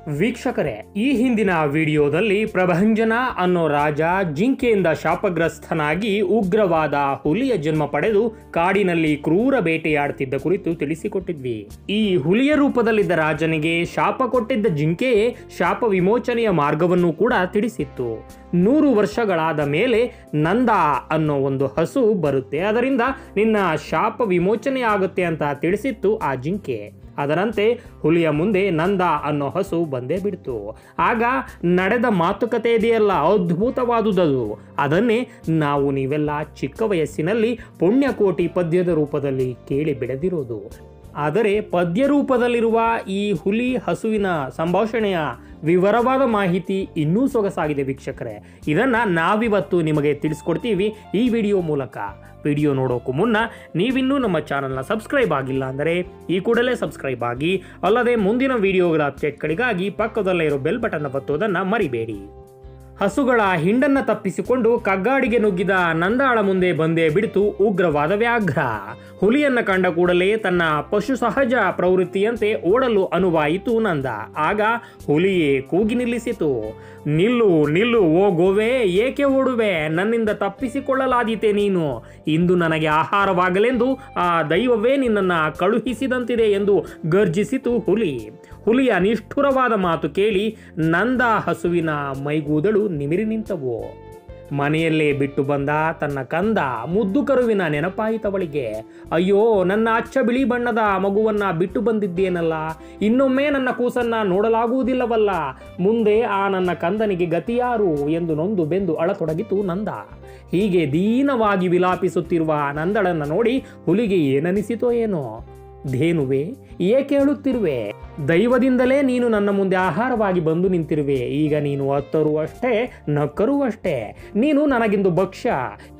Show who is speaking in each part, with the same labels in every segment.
Speaker 1: ವೀಕ್ಷಕರೇ ಈ ಹಿಂದಿನ ವಿಡಿಯೋದಲ್ಲಿ ಪ್ರಭಂಜನ ಅನ್ನೋ ರಾಜ ಜಿಂಕೆಯಿಂದ ಶಾಪಗ್ರಸ್ತನಾಗಿ ಉಗ್ರವಾದ ಹುಲಿಯ ಜನ್ಮ ಪಡೆದು ಕಾಡಿನಲ್ಲಿ ಕ್ರೂರ ಬೇಟೆಯಾಡ್ತಿದ್ದ ಕುರಿತು ತಿಳಿಸಿಕೊಟ್ಟಿದ್ವಿ ಈ ಹುಲಿಯ ರೂಪದಲ್ಲಿದ್ದ ರಾಜನಿಗೆ ಶಾಪ ಕೊಟ್ಟಿದ್ದ ಜಿಂಕೆಯೇ ಶಾಪ ವಿಮೋಚನೆಯ ಮಾರ್ಗವನ್ನು ಕೂಡ ತಿಳಿಸಿತ್ತು ನೂರು ವರ್ಷಗಳಾದ ಮೇಲೆ ನಂದ ಅನ್ನೋ ಒಂದು ಹಸು ಬರುತ್ತೆ ಅದರಿಂದ ನಿನ್ನ ಶಾಪ ವಿಮೋಚನೆ ಆಗುತ್ತೆ ಅಂತ ತಿಳಿಸಿತ್ತು ಆ ಜಿಂಕೆ ಅದರಂತೆ ಹುಲಿಯ ಮುಂದೆ ನಂದ ಅನ್ನೋ ಹಸು ಬಂದೇ ಬಿಡ್ತು ಆಗ ನಡೆದ ಮಾತುಕತೆ ಇದೆಯಲ್ಲ ಅದ್ಭುತವಾದುದದು ಅದನ್ನೇ ನಾವು ನೀವೆಲ್ಲ ಚಿಕ್ಕ ವಯಸ್ಸಿನಲ್ಲಿ ಪುಣ್ಯಕೋಟಿ ಪದ್ಯದ ರೂಪದಲ್ಲಿ ಕೇಳಿ ಬೆಳೆದಿರೋದು ಆದರೆ ಪದ್ಯ ರೂಪದಲ್ಲಿರುವ ಈ ಹುಲಿ ಹಸುವಿನ ಸಂಭಾಷಣೆಯ ವಿವರವಾದ ಮಾಹಿತಿ ಇನ್ನೂ ಸೊಗಸಾಗಿದೆ ವೀಕ್ಷಕರೇ ಇದನ್ನ ನಾವಿವತ್ತು ನಿಮಗೆ ತಿಳಿಸ್ಕೊಡ್ತೀವಿ ಈ ವಿಡಿಯೋ ಮೂಲಕ ವಿಡಿಯೋ ನೋಡೋಕ್ಕೂ ಮುನ್ನ ನೀವಿನ್ನೂ ನಮ್ಮ ಚಾನಲ್ನ ಸಬ್ಸ್ಕ್ರೈಬ್ ಆಗಿಲ್ಲ ಅಂದರೆ ಈ ಕೂಡಲೇ ಸಬ್ಸ್ಕ್ರೈಬ್ ಆಗಿ ಅಲ್ಲದೆ ಮುಂದಿನ ವಿಡಿಯೋಗಳ ಅಪ್ಡೇಟ್ಗಳಿಗಾಗಿ ಪಕ್ಕದಲ್ಲೇ ಇರೋ ಬೆಲ್ ಬಟನ್ ಒತ್ತೋದನ್ನು ಮರಿಬೇಡಿ ಹಸುಗಳ ಹಿಂಡನ್ನ ತಪ್ಪಿಸಿಕೊಂಡು ಕಗ್ಗಾಡಿಗೆ ನುಗ್ಗಿದ ನಂದಾಳ ಮುಂದೆ ಬಂದೇ ಬಿಡಿತು ಉಗ್ರವಾದ ವ್ಯಾಘ್ರ ಹುಲಿಯನ್ನ ಕಂಡ ಕೂಡಲೇ ತನ್ನ ಪಶು ಸಹಜ ಪ್ರವೃತ್ತಿಯಂತೆ ಓಡಲು ಅನುವಾಯಿತು ನಂದ ಆಗ ಹುಲಿಯೇ ಕೂಗಿ ನಿಲ್ಲಿಸಿತು ನಿಲ್ಲು ನಿಲ್ಲು ಓ ಗೋವೆ ಏಕೆ ಓಡುವೆ ನನ್ನಿಂದ ತಪ್ಪಿಸಿಕೊಳ್ಳಲಾದೀತೆ ನೀನು ಇಂದು ನನಗೆ ಆಹಾರವಾಗಲೆಂದು ಆ ದೈವವೇ ನಿನ್ನನ್ನು ಕಳುಹಿಸಿದಂತಿದೆ ಎಂದು ಗರ್ಜಿಸಿತು ಹುಲಿ ಹುಲಿಯ ನಿಷ್ಠುರವಾದ ಮಾತು ಕೇಳಿ ನಂದ ಹಸುವಿನ ಮೈಗೂದಳು ನಿಮಿರಿ ನಿಂತವು ಮನೆಯಲ್ಲೇ ಬಿಟ್ಟು ಬಂದ ತನ್ನ ಕಂದ ಮುದ್ದು ಕರುವಿನ ನೆನಪಾಯಿತವಳಿಗೆ ಅಯ್ಯೋ ನನ್ನ ಅಚ್ಚ ಬಿಳಿ ಬಣ್ಣದ ಮಗುವನ್ನ ಬಿಟ್ಟು ಬಂದಿದ್ದೇನಲ್ಲ ಇನ್ನೊಮ್ಮೆ ನನ್ನ ಕೂಸನ್ನ ನೋಡಲಾಗುವುದಿಲ್ಲವಲ್ಲ ಮುಂದೆ ಆ ನನ್ನ ಕಂದನಿಗೆ ಗತಿಯಾರು ಎಂದು ನೊಂದು ಬೆಂದು ಅಳತೊಡಗಿತು ನಂದ ಹೀಗೆ ದೀನವಾಗಿ ವಿಲಾಪಿಸುತ್ತಿರುವ ನಂದಳನ್ನ ನೋಡಿ ಹುಲಿಗೆ ಏನನಿಸಿತೋ ಏನೋ ಧೇನುವೆ ಏಕೆ ಹೇಳುತ್ತಿರುವೆ ದೈವದಿಂದಲೇ ನೀನು ನನ್ನ ಮುಂದೆ ಆಹಾರವಾಗಿ ಬಂದು ನಿಂತಿರುವೆ ಈಗ ನೀನು ಅತ್ತರೂ ಅಷ್ಟೇ ನಕ್ಕರೂ ಅಷ್ಟೇ ನೀನು ನನಗಿಂದು ಭಕ್ಷ್ಯ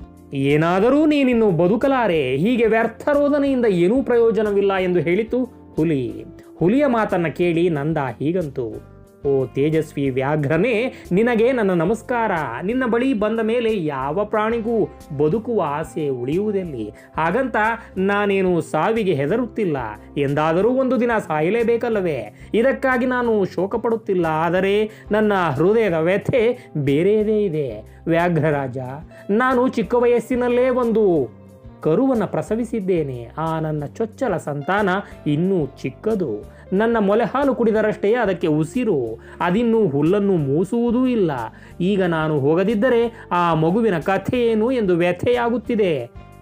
Speaker 1: ಏನಾದರೂ ನೀನಿನ್ನು ಬದುಕಲಾರೆ ಹೀಗೆ ವ್ಯರ್ಥ ರೋದನೆಯಿಂದ ಏನೂ ಪ್ರಯೋಜನವಿಲ್ಲ ಎಂದು ಹೇಳಿತು ಹುಲಿ ಹುಲಿಯ ಮಾತನ್ನ ಕೇಳಿ ನಂದ ಹೀಗಂತು ಓ ತೇಜಸ್ವಿ ವ್ಯಾಘ್ರನೇ ನಿನಗೆ ನನ್ನ ನಮಸ್ಕಾರ ನಿನ್ನ ಬಳಿ ಬಂದ ಮೇಲೆ ಯಾವ ಪ್ರಾಣಿಗೂ ಬದುಕುವ ಆಸೆ ಉಳಿಯುವುದೆಲ್ಲಿ ಹಾಗಂತ ನಾನೇನು ಸಾವಿಗೆ ಹೆದರುತ್ತಿಲ್ಲ ಎಂದಾದರೂ ಒಂದು ದಿನ ಸಾಯಲೇಬೇಕಲ್ಲವೇ ಇದಕ್ಕಾಗಿ ನಾನು ಶೋಕ ಪಡುತ್ತಿಲ್ಲ ಆದರೆ ನನ್ನ ಹೃದಯದ ವ್ಯಥೆ ಬೇರೆಯದೇ ಇದೆ ವ್ಯಾಘ್ರರಾಜ ನಾನು ಚಿಕ್ಕ ವಯಸ್ಸಿನಲ್ಲೇ ಒಂದು ಕರುವನ್ನು ಪ್ರಸವಿಸಿದ್ದೇನೆ ಆ ನನ್ನ ಚೊಚ್ಚಲ ಸಂತಾನ ಇನ್ನೂ ಚಿಕ್ಕದು ನನ್ನ ಮೊಲೆ ಹಾಲು ಕುಡಿದರಷ್ಟೇ ಅದಕ್ಕೆ ಉಸಿರು ಅದಿನ್ನೂ ಹುಲ್ಲನ್ನು ಮೂಸುವುದೂ ಇಲ್ಲ ಈಗ ನಾನು ಹೋಗದಿದ್ದರೆ ಆ ಮಗುವಿನ ಕಥೆ ಏನು ಎಂದು ವ್ಯಥೆಯಾಗುತ್ತಿದೆ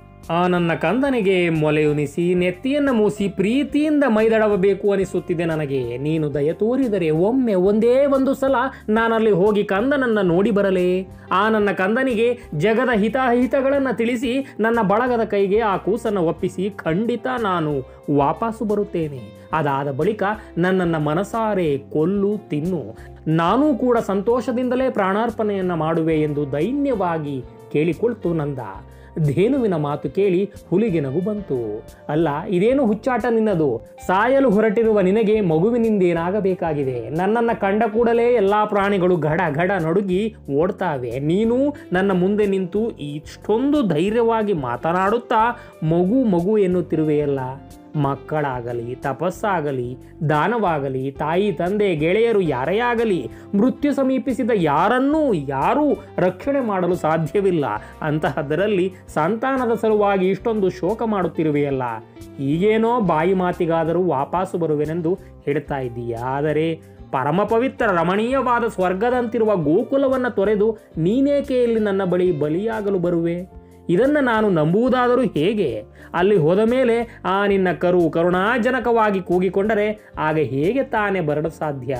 Speaker 1: ಆ ನನ್ನ ಕಂದನಿಗೆ ಮೊಲೆಯುನಿಸಿ ನೆತ್ತಿಯನ್ನು ಮೂಸಿ ಪ್ರೀತಿಯಿಂದ ಮೈದಳವಬೇಕು ಅನಿಸುತ್ತಿದೆ ನನಗೆ ನೀನು ದಯ ತೋರಿದರೆ ಒಮ್ಮೆ ಒಂದೇ ಒಂದು ಸಲ ನಾನಲ್ಲಿ ಹೋಗಿ ಕಂದನನ್ನ ನೋಡಿ ಬರಲೇ ಆ ನನ್ನ ಕಂದನಿಗೆ ಜಗದ ಹಿತಾಹಿತಗಳನ್ನು ತಿಳಿಸಿ ನನ್ನ ಬಳಗದ ಕೈಗೆ ಆ ಕೂಸನ್ನು ಒಪ್ಪಿಸಿ ಖಂಡಿತ ನಾನು ವಾಪಸ್ಸು ಬರುತ್ತೇನೆ ಅದಾದ ಬಳಿಕ ನನ್ನನ್ನು ಮನಸಾರೆ ಕೊಲ್ಲು ತಿನ್ನು ನಾನೂ ಕೂಡ ಸಂತೋಷದಿಂದಲೇ ಪ್ರಾಣಾರ್ಪಣೆಯನ್ನು ಮಾಡುವೆ ಎಂದು ದೈನ್ಯವಾಗಿ ಕೇಳಿಕೊಳ್ತು ನಂದ ಧೇನುವಿನ ಮಾತು ಕೇಳಿ ಹುಲಿಗೆ ನಗು ಬಂತು ಅಲ್ಲ ಇದೇನು ಹುಚ್ಚಾಟ ನಿನ್ನದು ಸಾಯಲು ಹೊರಟಿರುವ ನಿನಗೆ ಮಗುವಿನಿಂದೇನಾಗಬೇಕಾಗಿದೆ ನನ್ನನ್ನು ಕಂಡ ಕೂಡಲೇ ಎಲ್ಲ ಪ್ರಾಣಿಗಳು ಘಡ ಘಡ ನಡುಗಿ ಓಡ್ತಾವೆ ನೀನು ನನ್ನ ಮುಂದೆ ನಿಂತು ಇಷ್ಟೊಂದು ಧೈರ್ಯವಾಗಿ ಮಾತನಾಡುತ್ತಾ ಮಗು ಮಗು ಎನ್ನುತ್ತಿರುವೆಯಲ್ಲ ಮಕ್ಕಳಾಗಲಿ ತಪಸ್ಸಾಗಲಿ ದಾನವಾಗಲಿ ತಾಯಿ ತಂದೆ ಗೆಳೆಯರು ಯಾರೇ ಆಗಲಿ ಮೃತ್ಯು ಸಮೀಪಿಸಿದ ಯಾರನ್ನೂ ಯಾರೂ ರಕ್ಷಣೆ ಮಾಡಲು ಸಾಧ್ಯವಿಲ್ಲ ಅಂತಹದರಲ್ಲಿ ಸಂತಾನದ ಸಲುವಾಗಿ ಇಷ್ಟೊಂದು ಶೋಕ ಮಾಡುತ್ತಿರುವೆಯಲ್ಲ ಈಗೇನೋ ಬಾಯಿ ಮಾತಿಗಾದರೂ ವಾಪಸ್ಸು ಬರುವೆನೆಂದು ಹೇಳ್ತಾ ಇದ್ದೀಯಾ ಆದರೆ ಪರಮ ಪವಿತ್ರ ರಮಣೀಯವಾದ ಸ್ವರ್ಗದಂತಿರುವ ಗೋಕುಲವನ್ನು ತೊರೆದು ನೀನೇಕೆ ಇಲ್ಲಿ ನನ್ನ ಬಳಿ ಬಲಿಯಾಗಲು ಬರುವೆ ಇದನ್ನು ನಾನು ನಂಬುವುದಾದರೂ ಹೇಗೆ ಅಲ್ಲಿ ಹೋದ ಮೇಲೆ ಆ ನಿನ್ನ ಕರು ಕರುಣಾಜನಕವಾಗಿ ಕೂಗಿಕೊಂಡರೆ ಆಗ ಹೇಗೆ ತಾನೇ ಬರಲು ಸಾಧ್ಯ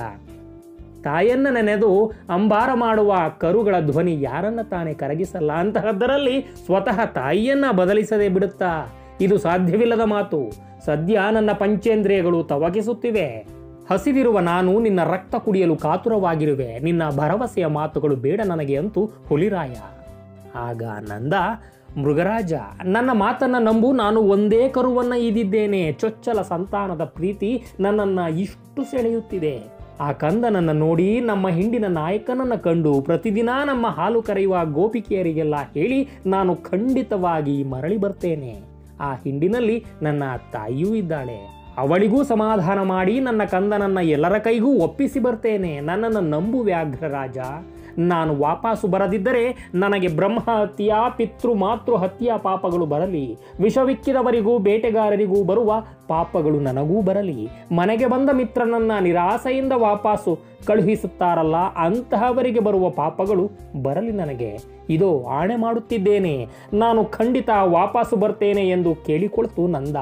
Speaker 1: ತಾಯನ್ನ ನೆನೆದು ಅಂಬಾರ ಮಾಡುವ ಕರುಗಳ ಧ್ವನಿ ಯಾರನ್ನ ತಾನೇ ಕರಗಿಸಲ್ಲ ಅಂತಹದ್ದರಲ್ಲಿ ಸ್ವತಃ ತಾಯಿಯನ್ನ ಬದಲಿಸದೆ ಬಿಡುತ್ತಾ ಇದು ಸಾಧ್ಯವಿಲ್ಲದ ಮಾತು ಸದ್ಯ ನನ್ನ ಪಂಚೇಂದ್ರಿಯಗಳು ತವಕಿಸುತ್ತಿವೆ ಹಸಿದಿರುವ ನಾನು ನಿನ್ನ ರಕ್ತ ಕುಡಿಯಲು ಕಾತುರವಾಗಿರುವೆ ನಿನ್ನ ಭರವಸೆಯ ಮಾತುಗಳು ಬೇಡ ನನಗೆ ಅಂತೂ ಹುಲಿರಾಯ ಆಗ ನಂದ ಮೃಗರಾಜ ನನ್ನ ಮಾತನ್ನ ನಂಬು ನಾನು ಒಂದೇ ಕರುವನ್ನ ಈದಿದ್ದೇನೆ ಚೊಚ್ಚಲ ಸಂತಾನದ ಪ್ರೀತಿ ನನ್ನನ್ನು ಇಷ್ಟು ಸೆಳೆಯುತ್ತಿದೆ ಆ ಕಂದನನ್ನ ನೋಡಿ ನಮ್ಮ ಹಿಂಡಿನ ನಾಯಕನನ್ನ ಕಂಡು ಪ್ರತಿದಿನ ನಮ್ಮ ಹಾಲು ಕರೆಯುವ ಗೋಪಿಕೆಯರಿಗೆಲ್ಲ ಹೇಳಿ ನಾನು ಖಂಡಿತವಾಗಿ ಮರಳಿ ಬರ್ತೇನೆ ಆ ಹಿಂಡಿನಲ್ಲಿ ನನ್ನ ತಾಯಿಯೂ ಇದ್ದಾಳೆ ಅವಳಿಗೂ ಸಮಾಧಾನ ಮಾಡಿ ನನ್ನ ಕಂದನನ್ನ ಎಲ್ಲರ ಕೈಗೂ ಒಪ್ಪಿಸಿ ಬರ್ತೇನೆ ನನ್ನನ್ನು ನಂಬು ವ್ಯಾಘ್ರ ರಾಜ ನಾನು ವಾಪಸ್ಸು ಬರದಿದ್ದರೆ ನನಗೆ ಬ್ರಹ್ಮ ಹತ್ಯ ಪಿತೃ ಮಾತೃ ಹತ್ಯ ಪಾಪಗಳು ಬರಲಿ ವಿಷವಿಕ್ಕಿದವರಿಗೂ ಬೇಟೆಗಾರರಿಗೂ ಬರುವ ಪಾಪಗಳು ನನಗೂ ಬರಲಿ ಮನೆಗೆ ಬಂದ ಮಿತ್ರನನ್ನ ನಿರಾಸೆಯಿಂದ ವಾಪಸ್ಸು ಕಳುಹಿಸುತ್ತಾರಲ್ಲ ಅಂತಹವರಿಗೆ ಬರುವ ಪಾಪಗಳು ಬರಲಿ ನನಗೆ ಇದೋ ಆಣೆ ಮಾಡುತ್ತಿದ್ದೇನೆ ನಾನು ಖಂಡಿತ ವಾಪಸ್ಸು ಬರ್ತೇನೆ ಎಂದು ಕೇಳಿಕೊಳ್ತು ನಂದ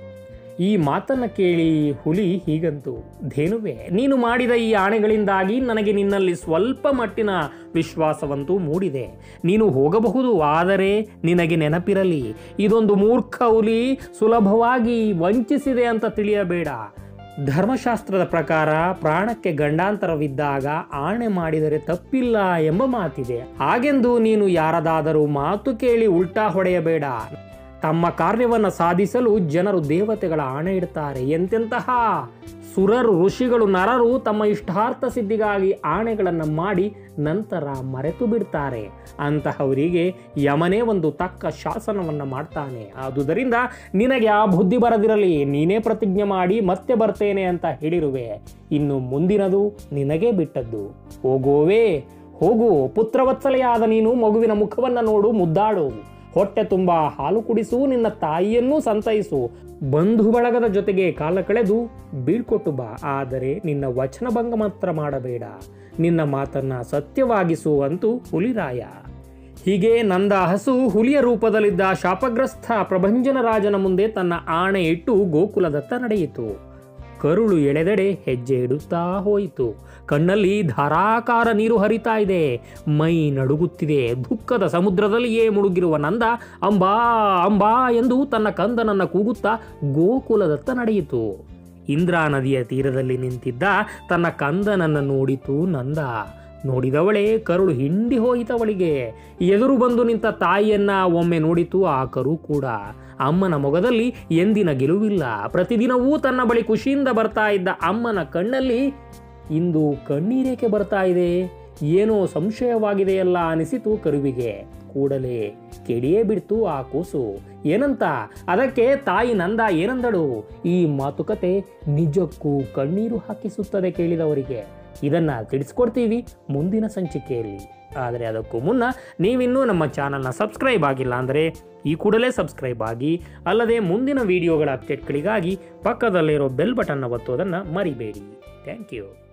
Speaker 1: ಈ ಮಾತನ್ನ ಕೇಳಿ ಹುಲಿ ಹೀಗಂತು ಧೇನುವೆ ನೀನು ಮಾಡಿದ ಈ ಆಣೆಗಳಿಂದಾಗಿ ನನಗೆ ನಿನ್ನಲ್ಲಿ ಸ್ವಲ್ಪ ಮಟ್ಟಿನ ವಿಶ್ವಾಸವಂತೂ ಮೂಡಿದೆ ನೀನು ಹೋಗಬಹುದು ಆದರೆ ನಿನಗೆ ನೆನಪಿರಲಿ ಇದೊಂದು ಮೂರ್ಖ ಹುಲಿ ಸುಲಭವಾಗಿ ವಂಚಿಸಿದೆ ಅಂತ ತಿಳಿಯಬೇಡ ಧರ್ಮಶಾಸ್ತ್ರದ ಪ್ರಕಾರ ಪ್ರಾಣಕ್ಕೆ ಗಂಡಾಂತರವಿದ್ದಾಗ ಆಣೆ ಮಾಡಿದರೆ ತಪ್ಪಿಲ್ಲ ಎಂಬ ಮಾತಿದೆ ಹಾಗೆಂದು ನೀನು ಯಾರದಾದರೂ ಮಾತು ಕೇಳಿ ಉಲ್ಟಾ ಹೊಡೆಯಬೇಡ ತಮ್ಮ ಕಾರ್ಯವನ್ನು ಸಾಧಿಸಲು ಜನರು ದೇವತೆಗಳ ಆಣೆ ಇಡ್ತಾರೆ ಎಂತೆಂತಹ ಸುರರು ಋಷಿಗಳು ನರರು ತಮ್ಮ ಇಷ್ಟಾರ್ಥ ಸಿದ್ಧಿಗಾಗಿ ಆಣೆಗಳನ್ನು ಮಾಡಿ ನಂತರ ಮರೆತು ಬಿಡ್ತಾರೆ ಅಂತಹವರಿಗೆ ಯಮನೇ ಒಂದು ತಕ್ಕ ಶಾಸನವನ್ನು ಮಾಡ್ತಾನೆ ಆದುದರಿಂದ ನಿನಗೆ ಆ ಬುದ್ಧಿ ಬರದಿರಲಿ ನೀನೇ ಪ್ರತಿಜ್ಞೆ ಮಾಡಿ ಮತ್ತೆ ಬರ್ತೇನೆ ಅಂತ ಹೇಳಿರುವೆ ಇನ್ನು ಮುಂದಿನದು ನಿನಗೇ ಬಿಟ್ಟದ್ದು ಹೋಗೋವೇ ಹೋಗು ಪುತ್ರವತ್ಸಲೆಯಾದ ನೀನು ಮಗುವಿನ ಮುಖವನ್ನು ನೋಡು ಮುದ್ದಾಡು ಹೊಟ್ಟೆ ತುಂಬ ಹಾಲು ಕುಡಿಸು ನಿನ್ನ ತಾಯಿಯನ್ನೂ ಸಂತೈಸು ಬಂಧು ಬಳಗದ ಜೊತೆಗೆ ಕಾಲ ಕಳೆದು ಬೀಳ್ಕೊಟ್ಟು ಬಾ ಆದರೆ ನಿನ್ನ ವಚನಭಂಗ ಮಾತ್ರ ಮಾಡಬೇಡ ನಿನ್ನ ಮಾತನ್ನ ಸತ್ಯವಾಗಿಸು ಅಂತೂ ಹುಲಿರಾಯ ಹೀಗೆ ನಂದ ಹಸು ಹುಲಿಯ ರೂಪದಲ್ಲಿದ್ದ ಶಾಪಗ್ರಸ್ತ ಪ್ರಭಂಜನ ರಾಜನ ಮುಂದೆ ತನ್ನ ಆಣೆ ಇಟ್ಟು ಗೋಕುಲದತ್ತ ನಡೆಯಿತು ಕರುಳು ಎಳೆದೆಡೆ ಹೆಜ್ಜೆ ಇಡುತ್ತಾ ಹೋಯಿತು ಕಣ್ಣಲ್ಲಿ ಧಾರಾಕಾರ ನೀರು ಹರಿತಾ ಇದೆ ಮೈ ನಡುಗುತ್ತಿದೆ ದುಃಖದ ಸಮುದ್ರದಲ್ಲಿಯೇ ಮುಳುಗಿರುವ ನಂದ ಅಂಬಾ ಅಂಬಾ ಎಂದು ತನ್ನ ಕಂದನನ್ನ ಕೂಗುತ್ತಾ ಗೋಕುಲದತ್ತ ನಡೆಯಿತು ಇಂದ್ರಾ ನದಿಯ ತೀರದಲ್ಲಿ ನಿಂತಿದ್ದ ತನ್ನ ಕಂದನನ್ನು ನೋಡಿತು ನಂದ ನೋಡಿದವಳೆ ಕರುಳು ಹಿಂಡಿ ಹೋಯಿತವಳಿಗೆ ಎದುರು ಬಂದು ನಿಂತ ತಾಯಿಯನ್ನ ಒಮ್ಮೆ ನೋಡಿತು ಆ ಕರು ಕೂಡ ಅಮ್ಮನ ಮೊಗದಲ್ಲಿ ಎಂದಿನ ಗೆಲುವಿಲ್ಲ ಪ್ರತಿದಿನವೂ ತನ್ನ ಬಳಿ ಖುಷಿಯಿಂದ ಬರ್ತಾ ಇದ್ದ ಅಮ್ಮನ ಕಣ್ಣಲ್ಲಿ ಇಂದು ಕಣ್ಣೀರೇಕೆ ಬರ್ತಾ ಇದೆ ಏನೋ ಸಂಶಯವಾಗಿದೆಯಲ್ಲ ಅನಿಸಿತು ಕರುವಿಗೆ ಕೂಡಲೇ ಕೆಡಿಯೇ ಬಿಡ್ತು ಆ ಕೂಸು ಏನಂತ ಅದಕ್ಕೆ ತಾಯಿ ನಂದ ಏನಂದಳು ಈ ಮಾತುಕತೆ ನಿಜಕ್ಕೂ ಕಣ್ಣೀರು ಹಾಕಿಸುತ್ತದೆ ಕೇಳಿದವರಿಗೆ ಇದನ್ನ ತಿಳಿಸ್ಕೊಡ್ತೀವಿ ಮುಂದಿನ ಸಂಚಿಕೆಯಲ್ಲಿ ಆದರೆ ಅದಕ್ಕೂ ಮುನ್ನ ನೀವಿನ್ನೂ ನಮ್ಮ ಚಾನಲ್ನ ಸಬ್ಸ್ಕ್ರೈಬ್ ಆಗಿಲ್ಲ ಅಂದರೆ ಈ ಕೂಡಲೇ ಸಬ್ಸ್ಕ್ರೈಬ್ ಆಗಿ ಅಲ್ಲದೆ ಮುಂದಿನ ವಿಡಿಯೋಗಳ ಅಪ್ಡೇಟ್ಗಳಿಗಾಗಿ ಪಕ್ಕದಲ್ಲಿರೋ ಬೆಲ್ ಬಟನ್ನ ಒತ್ತೋದನ್ನು ಮರಿಬೇಡಿ ಥ್ಯಾಂಕ್ ಯು